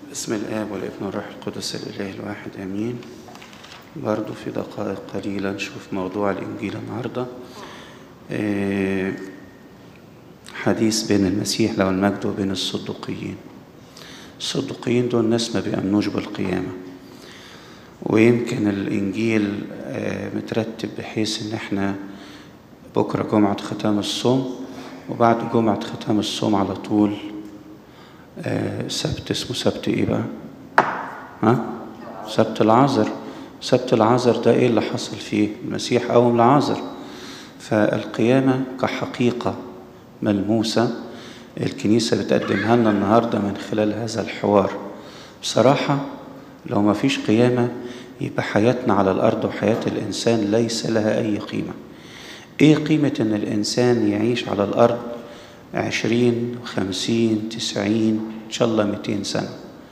بسم الآب والابن والروح القدس الإله الواحد آمين برضو في دقائق قليلة نشوف موضوع الإنجيل النهاردة آه، حديث بين المسيح له المجد وبين الصدوقيين الصدوقيين دول ناس ما بيأمنوش بالقيامة ويمكن الإنجيل آه، مترتب بحيث إن إحنا بكرة جمعة ختام الصوم وبعد جمعة ختام الصوم على طول آه، سبت اسمه سبت ايه بقى ها سبت العذر سبت العذر ده ايه اللي حصل فيه المسيح قوم العذر فالقيامة كحقيقة ملموسة الكنيسة بتقدمها لنا النهاردة من خلال هذا الحوار بصراحة لو ما فيش قيامة يبقى حياتنا على الأرض وحياة الإنسان ليس لها أي قيمة إيه قيمة إن الإنسان يعيش على الأرض عشرين خمسين تسعين إن شاء الله مئتين سنة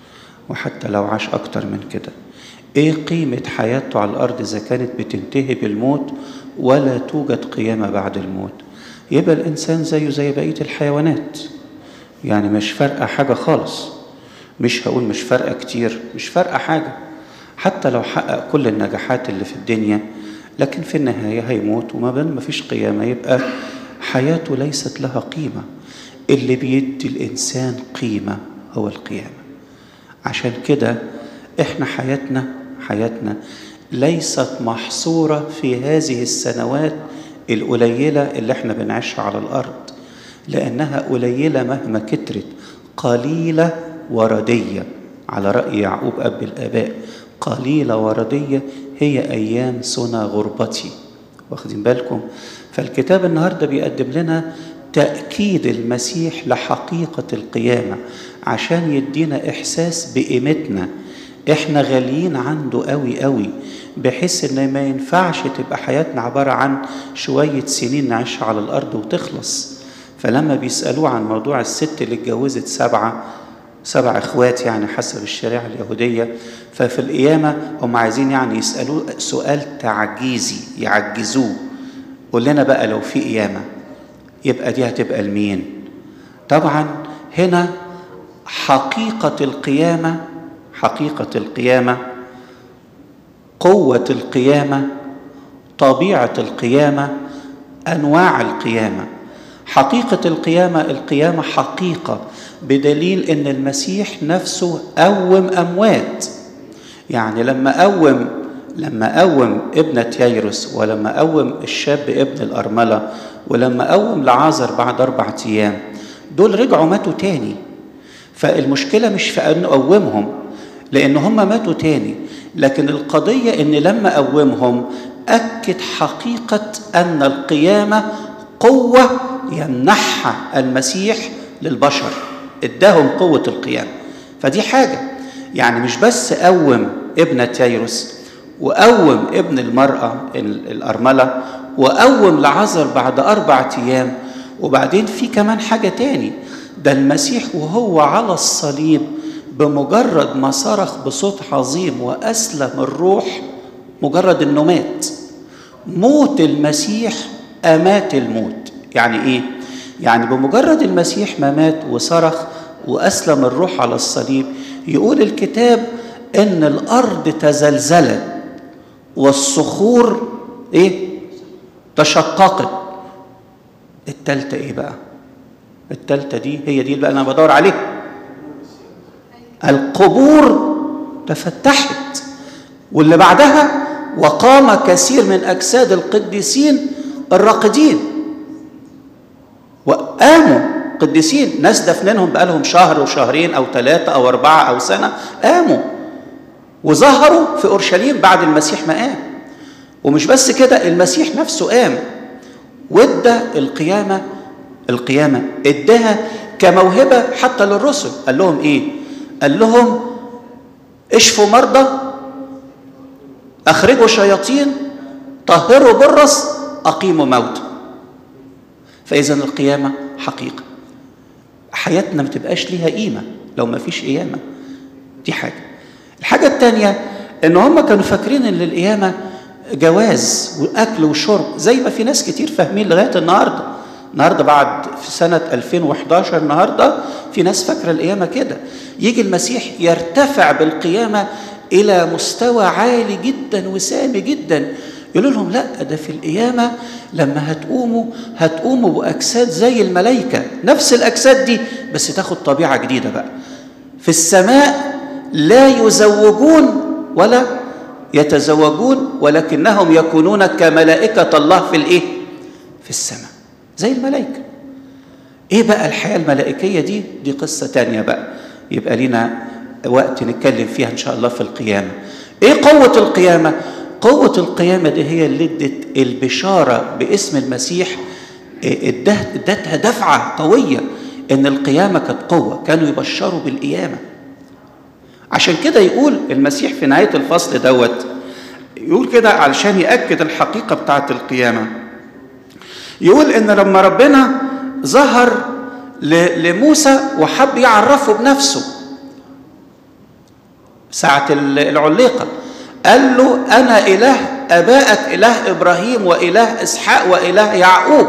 وحتى لو عاش أكتر من كده إيه قيمة حياته على الأرض إذا كانت بتنتهي بالموت ولا توجد قيامة بعد الموت يبقى الإنسان زيه زي بقية الحيوانات يعني مش فارقة حاجة خالص مش هقول مش فارقة كتير مش فارقة حاجة حتى لو حقق كل النجاحات اللي في الدنيا لكن في النهاية هيموت وما بين ما فيش قيامة يبقى حياته ليست لها قيمة اللي بيدي الإنسان قيمة هو القيامة عشان كده إحنا حياتنا حياتنا ليست محصورة في هذه السنوات القليلة اللي إحنا بنعيشها على الأرض لأنها قليلة مهما كترت قليلة وردية على رأي يعقوب أب الآباء قليلة وردية هي أيام سنة غربتي واخدين بالكم فالكتاب النهارده بيقدم لنا تأكيد المسيح لحقيقة القيامة عشان يدينا إحساس بقيمتنا إحنا غاليين عنده قوي قوي بحيث إن ما ينفعش تبقى حياتنا عبارة عن شوية سنين نعيشها على الأرض وتخلص فلما بيسألوه عن موضوع الست اللي اتجوزت سبعة سبع اخوات يعني حسب الشريعه اليهوديه ففي القيامه هم عايزين يعني يسالوه سؤال تعجيزي يعجزوه قول لنا بقى لو في قيامه يبقى دي هتبقى لمين طبعا هنا حقيقه القيامه حقيقه القيامه قوه القيامه طبيعه القيامه انواع القيامه حقيقه القيامه القيامه حقيقه بدليل ان المسيح نفسه قوم اموات يعني لما قوم لما قوم ابنة ييروس ولما قوم الشاب ابن الأرملة ولما قوم لعازر بعد أربع أيام دول رجعوا ماتوا تاني فالمشكلة مش في أن قومهم لأن هم ماتوا تاني لكن القضية أن لما قومهم أكد حقيقة أن القيامة قوة يمنحها المسيح للبشر اداهم قوة القيامة فدي حاجة يعني مش بس قوم ابنة ييروس وقوم ابن المرأة الأرملة وقوم لعذر بعد أربعة أيام وبعدين في كمان حاجة تاني ده المسيح وهو على الصليب بمجرد ما صرخ بصوت عظيم وأسلم الروح مجرد إنه مات موت المسيح أمات الموت يعني إيه؟ يعني بمجرد المسيح ما مات وصرخ وأسلم الروح على الصليب يقول الكتاب إن الأرض تزلزلت والصخور إيه؟ تشققت التالتة إيه بقى؟ التالتة دي هي دي اللي أنا بدور عليها القبور تفتحت واللي بعدها وقام كثير من أجساد القديسين الراقدين وقاموا قديسين ناس دفنينهم بقالهم شهر وشهرين او ثلاثه او اربعه او سنه قاموا وظهروا في اورشليم بعد المسيح ما قام ومش بس كده المسيح نفسه قام وادى القيامه القيامه اداها كموهبه حتى للرسل قال لهم ايه قال لهم اشفوا مرضى اخرجوا شياطين طهروا برص اقيموا موتى فإذا القيامة حقيقة حياتنا ما تبقاش ليها قيمة لو ما فيش قيامة دي حاجة الحاجة التانية إن هم كانوا فاكرين إن القيامة جواز وأكل وشرب زي ما في ناس كتير فاهمين لغاية النهاردة النهارده بعد في سنة 2011 النهارده في ناس فاكرة القيامة كده يجي المسيح يرتفع بالقيامة إلى مستوى عالي جدا وسامي جدا يقول لهم لا ده في القيامة لما هتقوموا هتقوموا بأجساد زي الملائكة نفس الأجساد دي بس تاخد طبيعة جديدة بقى في السماء لا يزوجون ولا يتزوجون ولكنهم يكونون كملائكة الله في الإيه؟ في السماء زي الملائكة إيه بقى الحياة الملائكية دي؟ دي قصة تانية بقى يبقى لنا وقت نتكلم فيها إن شاء الله في القيامة إيه قوة القيامة؟ قوة القيامة دي هي اللي ادت البشارة باسم المسيح ادتها دفعة قوية إن القيامة كانت قوة كانوا يبشروا بالقيامة عشان كده يقول المسيح في نهاية الفصل دوت يقول كده علشان يأكد الحقيقة بتاعت القيامة يقول إن لما ربنا ظهر لموسى وحب يعرفه بنفسه ساعة العليقة قال له أنا إله أبائك إله إبراهيم وإله إسحاق وإله يعقوب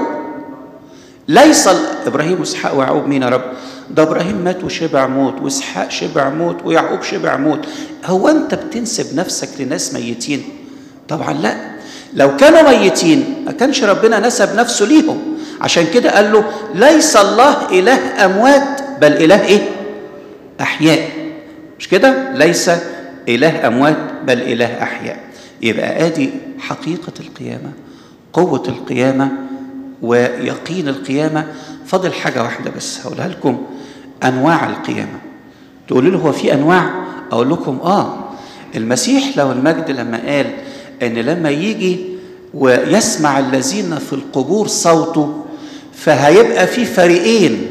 ليس إبراهيم وإسحاق ويعقوب مين يا رب؟ ده إبراهيم مات وشبع موت وإسحاق شبع موت ويعقوب شبع موت هو أنت بتنسب نفسك لناس ميتين؟ طبعا لا لو كانوا ميتين ما كانش ربنا نسب نفسه ليهم عشان كده قال له ليس الله إله أموات بل إله إيه؟ أحياء مش كده؟ ليس إله أموات بل إله أحياء يبقى آدي حقيقة القيامة قوة القيامة ويقين القيامة فاضل حاجة واحدة بس هقولها لكم أنواع القيامة تقولوا له هو في أنواع أقول لكم آه المسيح له المجد لما قال إن لما يجي ويسمع الذين في القبور صوته فهيبقى في فريقين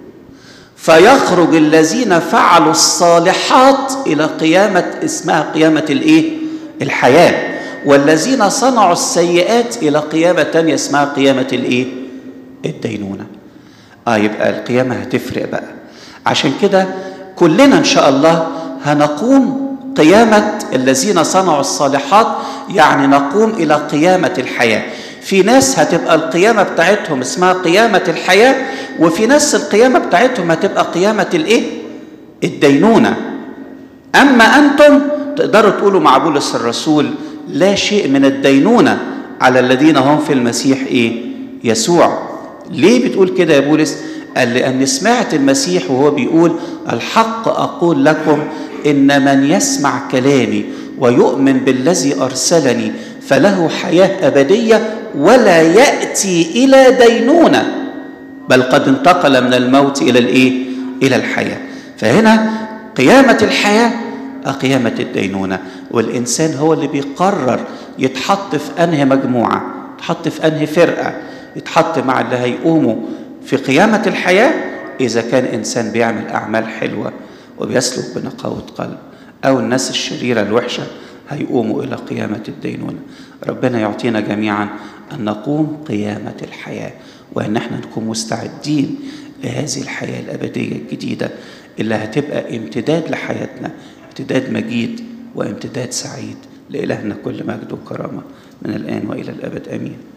فيخرج الذين فعلوا الصالحات الى قيامه اسمها قيامه الايه الحياه والذين صنعوا السيئات الى قيامه تانية اسمها قيامه الايه الدينونه اه يبقى القيامه هتفرق بقى عشان كده كلنا ان شاء الله هنقوم قيامه الذين صنعوا الصالحات يعني نقوم الى قيامه الحياه في ناس هتبقى القيامة بتاعتهم اسمها قيامة الحياة وفي ناس القيامة بتاعتهم هتبقى قيامة الايه؟ الدينونة أما أنتم تقدروا تقولوا مع بولس الرسول لا شيء من الدينونة على الذين هم في المسيح إيه؟ يسوع ليه بتقول كده يا بولس؟ قال لأن سمعت المسيح وهو بيقول الحق أقول لكم إن من يسمع كلامي ويؤمن بالذي أرسلني فله حياة أبدية ولا يأتي إلى دينونة بل قد انتقل من الموت إلى الإيه؟ إلى الحياة فهنا قيامة الحياة قيامة الدينونة والإنسان هو اللي بيقرر يتحط في أنهي مجموعة يتحط في أنهي فرقة يتحط مع اللي هيقوموا في قيامة الحياة إذا كان إنسان بيعمل أعمال حلوة وبيسلك بنقاوة قلب أو الناس الشريرة الوحشة هيقوموا إلى قيامة الدينونة ربنا يعطينا جميعا أن نقوم قيامة الحياة وأن احنا نكون مستعدين لهذه الحياة الأبدية الجديدة اللي هتبقى امتداد لحياتنا امتداد مجيد وامتداد سعيد لإلهنا كل مجد وكرامة من الآن وإلى الأبد آمين